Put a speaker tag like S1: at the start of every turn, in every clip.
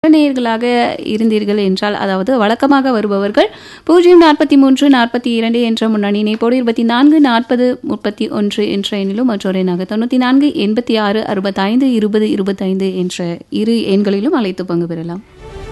S1: நேயர்களாக இருந்தீர்கள் என்றால் அதாவது வழக்கமாக வருபவர்கள் பூஜ்ஜியம் நாற்பத்தி மூன்று நாற்பத்தி இரண்டு என்ற முன்னணி இணைப்போடு இருபத்தி நான்கு நாற்பது முப்பத்தி ஒன்று என்ற எண்ணிலும் மற்றொரு எண்ணாக தொண்ணூற்றி நான்கு எண்பத்தி ஆறு அறுபத்தைந்து இருபது இருபத்தைந்து என்ற இரு எண்களிலும் அழைத்து பங்கு பெறலாம்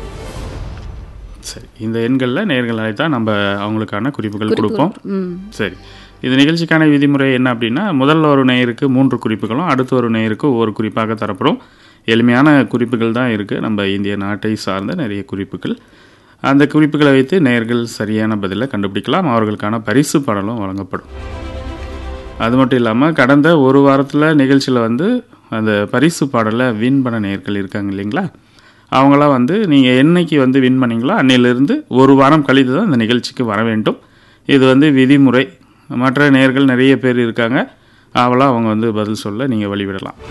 S2: சரி இந்த எண்களில் நேர்கள் அழைத்தா நம்ம அவங்களுக்கான குறிப்புகள் கொடுப்போம்
S1: ம்
S2: சரி இது நிகழ்ச்சிக்கான விதிமுறை என்ன அப்படின்னா முதல்ல ஒரு நேயருக்கு மூன்று குறிப்புகளும் அடுத்த ஒரு நேயருக்கு ஒவ்வொரு குறிப்பாக தரப்படும் எளிமையான குறிப்புகள் தான் இருக்குது நம்ம இந்திய நாட்டை சார்ந்த நிறைய குறிப்புகள் அந்த குறிப்புகளை வைத்து நேயர்கள் சரியான பதிலை கண்டுபிடிக்கலாம் அவர்களுக்கான பரிசு படலும் வழங்கப்படும் அது மட்டும் இல்லாமல் கடந்த ஒரு வாரத்தில் நிகழ்ச்சியில் வந்து அந்த பரிசு பாடலை வின் பண்ண நேயர்கள் இருக்காங்க இல்லைங்களா அவங்களாம் வந்து நீங்கள் என்னைக்கு வந்து வின் பண்ணீங்களோ அன்னையிலிருந்து ஒரு வாரம் கழித்து தான் இந்த நிகழ்ச்சிக்கு வர வேண்டும் இது வந்து விதிமுறை மற்ற நேயர்கள் நிறைய பேர் இருக்காங்க அவளாக அவங்க வந்து பதில் சொல்ல நீங்கள் வழிவிடலாம்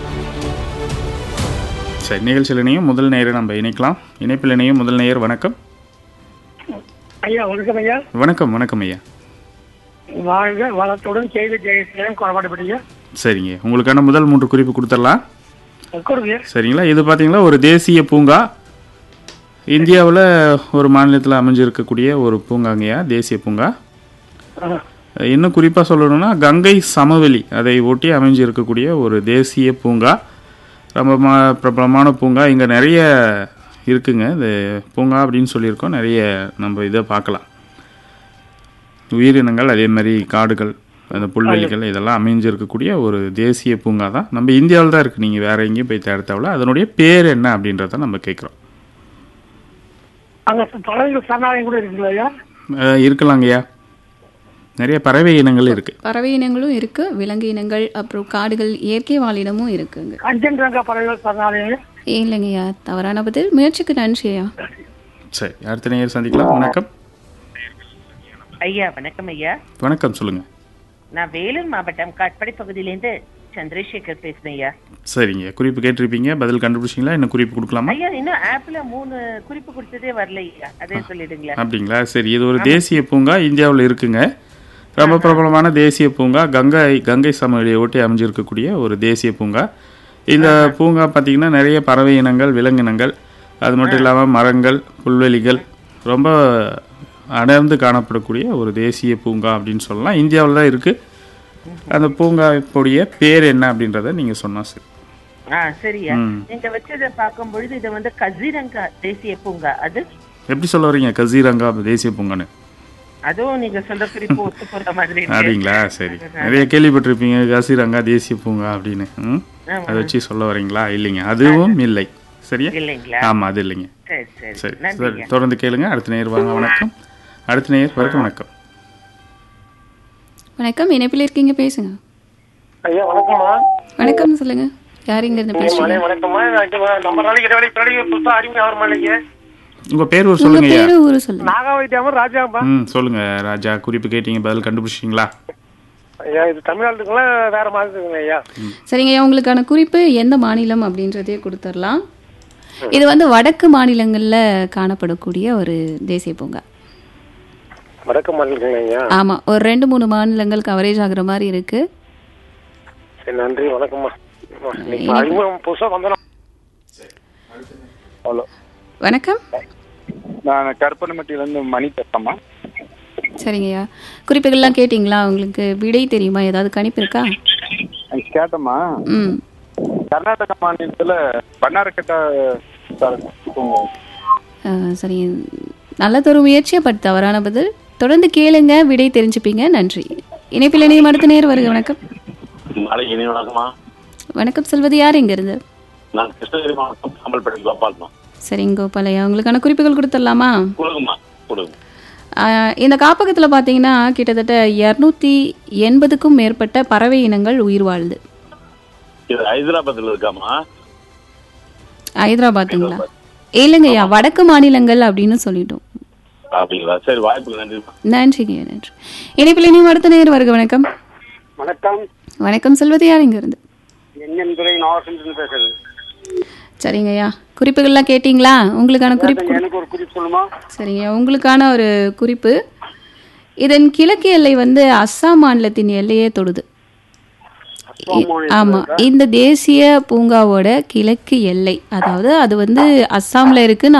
S2: சரி நிகழ்ச்சியில் இணையும் முதல் நேயரை நம்ம இணைக்கலாம் இணைப்பில் இணையும் முதல் நேயர் வணக்கம்
S3: ஐயா வணக்கம் ஐயா
S2: வணக்கம் வணக்கம் ஐயா
S3: வாழ்க வளத்துடன் செய்தி ஜெயசீலன் குறபாடுபடியா
S2: சரிங்க உங்களுக்கான முதல் மூன்று குறிப்பு கொடுத்துடலாம்
S3: கொடுங்க
S2: சரிங்களா இது பார்த்தீங்களா ஒரு தேசிய பூங்கா இந்தியாவில் ஒரு மாநிலத்தில் அமைஞ்சிருக்கக்கூடிய ஒரு பூங்காங்கய்யா தேசிய பூங்கா இன்னும் குறிப்பாக சொல்லணும்னா கங்கை சமவெளி அதை ஒட்டி அமைஞ்சிருக்கக்கூடிய ஒரு தேசிய பூங்கா ரொம்ப மா பிரபலமான பூங்கா இங்கே நிறைய இருக்குங்க இந்த பூங்கா அப்படின்னு சொல்லியிருக்கோம் நிறைய நம்ம இதை பார்க்கலாம் உயிரினங்கள் அதே மாதிரி காடுகள் அந்த புல்வெளிகள் இதெல்லாம் அமைஞ்சிருக்கக்கூடிய ஒரு தேசிய பூங்கா தான் நம்ம இந்தியாவில் தான் இருக்குது நீங்கள் வேற எங்கேயும் போய் தேட தேவையில்ல அதனுடைய பேர் என்ன அப்படின்றத நம்ம கேட்குறோம்
S3: அங்க பறவைகள் சரணாலயம் கூட இருக்குங்களா ஐயா
S2: அஹ் இருக்கலாங்கய்யா நிறைய பறவை இனங்கள் இருக்குது
S1: பறவை இனங்களும் இருக்கு விலங்கு இனங்கள் அப்புறம் காடுகள் இயற்கை வாழிடமும் இருக்குங்க
S3: கஞ்சன்ரங்கா பறவைகள் சரணாலயம்
S1: இல்லைங்கய்யா தவறான பதில் முயற்சிக்கு நன்றியா
S2: சரி அடுத்த நேயர் சந்திக்கலாம் வணக்கம்
S4: ஐயா வணக்கம் ஐயா
S2: வணக்கம் சொல்லுங்கள்
S4: நான் வேலூர் மாவட்டம் காட்பாடி பகுதியிலேருந்து சந்திரசேகர் பேசுறேன் ஐயா
S2: சரிங்க குறிப்பு கேட்டிருப்பீங்க பதில் கண்டுபிடிச்சிங்களா என்ன குறிப்பு கொடுக்கலாமா
S4: ஐயா இன்னும் ஆப்ல மூணு குறிப்பு கொடுத்ததே வரல ஐயா அதே சொல்லிடுங்களா
S2: அப்படிங்களா சரி இது ஒரு தேசிய பூங்கா இந்தியாவில் இருக்குங்க ரொம்ப பிரபலமான தேசிய பூங்கா கங்கை கங்கை சமவெளியை ஒட்டி அமைஞ்சிருக்கக்கூடிய ஒரு தேசிய பூங்கா இந்த பூங்கா பார்த்தீங்கன்னா நிறைய பறவை இனங்கள் விலங்கினங்கள் அது மட்டும் இல்லாமல் மரங்கள் புல்வெளிகள் ரொம்ப அடர்ந்து காணப்படக்கூடிய ஒரு தேசிய பூங்கா அப்படின்னு சொல்லலாம் இந்தியாவில் தான் இருக்குது அந்த பூங்காவுடைய பேர் என்ன அப்படின்றத நீங்கள் சொன்னா சரி
S4: ஆ சரியா
S2: ம்.
S4: நீங்க வச்சதை பார்க்கும் பொழுது இது வந்து கசிரங்கா தேசிய பூங்கா அது
S2: எப்படி சொல்ல வரீங்க கசீரங்கா தேசிய பூங்கான்னு
S4: அதுவும் நீங்க சொல்ற குறிப்பு ஒத்து போற மாதிரி இருக்கு
S2: அப்படிங்களா சரி நிறைய கேள்விப்பட்டிருப்பீங்க கசீரங்கா தேசிய பூங்கா அப்படின்னு ம்
S4: ஆமா.
S2: அதை வச்சு சொல்ல வரீங்களா இல்லைங்க அதுவும் இல்லை சரியா
S4: இல்லைங்களா
S2: ஆமா அது இல்லைங்க
S4: சரி சரி
S2: சரி
S4: நன்றிங்க
S2: சரி தொடர்ந்து கேளுங்க அடுத்த நேர் வாங்க வணக்கம் அடுத்த நேர் வரைக்கும் வணக்கம்
S1: வணக்கம் இணைப்பில் இருக்கீங்க பேசுங்க
S3: ஐயா வணக்கம்மா
S1: வணக்கம் சொல்லுங்க யார் இங்க இருந்து
S3: மலை
S1: பேசுறீங்க
S3: வணக்கம்மா நான் நம்ம நாளைக்கு இடைவெளி பின்னாடி புதுசா அறிமுகம் ஆகிற மாட்டேங்க
S2: உங்க பேர் ஒரு
S1: உங்க
S2: சொல்லுங்க ஐயா
S1: பேரு ஊரு சொல்லுங்க
S3: நாகாவைத்தியாம ராஜாம்பா
S2: ம் சொல்லுங்க ராஜா குறிப்பு கேட்டீங்க பதில் கண்டுபிடிச்சிங்களா
S3: ஐயா இது தமிழ்நாட்டுக்குள்ள வேற மாதிரி இருக்குங்க ஐயா
S1: சரிங்க ஐயா உங்களுக்கான குறிப்பு எந்த மாநிலம் அப்படின்றதே கொடுத்துடலாம் இது வந்து வடக்கு மாநிலங்கள்ல காணப்படக்கூடிய ஒரு தேசிய பூங்கா
S3: வடக்கு மாநிலங்களா ஐயா
S1: ஆமா ஒரு ரெண்டு மூணு மாநிலங்கள் கவரேஜ் ஆகுற மாதிரி இருக்கு
S3: சரி நன்றி வணக்கம்மா இன்னைக்கு அறிமுகம் புதுசா வந்தோம்
S5: ஹலோ
S1: வணக்கம்
S5: நான் கருப்பனமட்டியிலேருந்து மணி பேசுறேம்மா
S1: சரிங்கய்யா குறிப்புகள்லாம் கேட்டிங்களா உங்களுக்கு விடை தெரியுமா ஏதாவது கணிப்பு இருக்கா
S5: எனக்கு கேட்டம்மா
S1: ம்
S5: கர்நாடக மாநிலத்தில் பன்னாரக்கட்டா
S1: ஆ, சரி நல்லதொரு முயற்சியை பட் தவறான பதில் தொடர்ந்து கேளுங்க விடை தெரிஞ்சுப்பீங்க நன்றி இணைப்பில் இணையம் அடுத்த நேர் வருக வணக்கம்
S6: நாளைக்கு இனி வணக்கம்மா
S1: வணக்கம் சொல்வது யார் இங்க இருந்து
S6: நான் கிருஷ்ணகிரி மாவட்டம் சாம்பல்பேட்டை கோபால்மா
S1: சரிங்க கோபாலையா உங்களுக்கான குறிப்புகள் கொடுத்துடலாமா
S6: கொடுங்கம்மா கொடுங்க
S1: ஆ, இந்த காப்பகத்தில் பார்த்தீங்கன்னா கிட்டத்தட்ட இரநூத்தி எண்பதுக்கும் மேற்பட்ட பறவை இனங்கள் உயிர் வாழுது
S6: இது ஹைதராபாத்தில் இருக்காம்மா
S1: ஹைதராபாத்துங்களா இல்லைங்கய்யா வடக்கு மாநிலங்கள் அப்படின்னு சொல்லிட்டோம்
S6: அப்படிங்களா சரி வாய்ப்புக்கு நன்றிம்மா
S1: நன்றிங்க நன்றி இணைப்பில் இனியும் அடுத்த நேர் வருக வணக்கம்
S3: வணக்கம்
S1: வணக்கம் சொல்வது யார் இங்க இருந்து
S3: என்என் துறை நாகசந்திரன் பேசுறது
S1: சரிங்கய்யா குறிப்புகள்லாம் கேட்டிங்களா உங்களுக்கான குறிப்பு கொடு-
S3: எனக்கு ஒரு குறிப்பு சொல்லுமா
S1: சரிங்க உங்களுக்கான ஒரு குறிப்பு இதன் கிழக்கு எல்லை வந்து அஸ்ஸாம் மாநிலத்தின் எல்லையே தொடுது
S3: சோமானி
S1: ஆமா இந்த தேசிய பூங்காவோட கிழக்கு எல்லை அதாவது அது வந்து அஸ்ஸாம்ல இருக்கு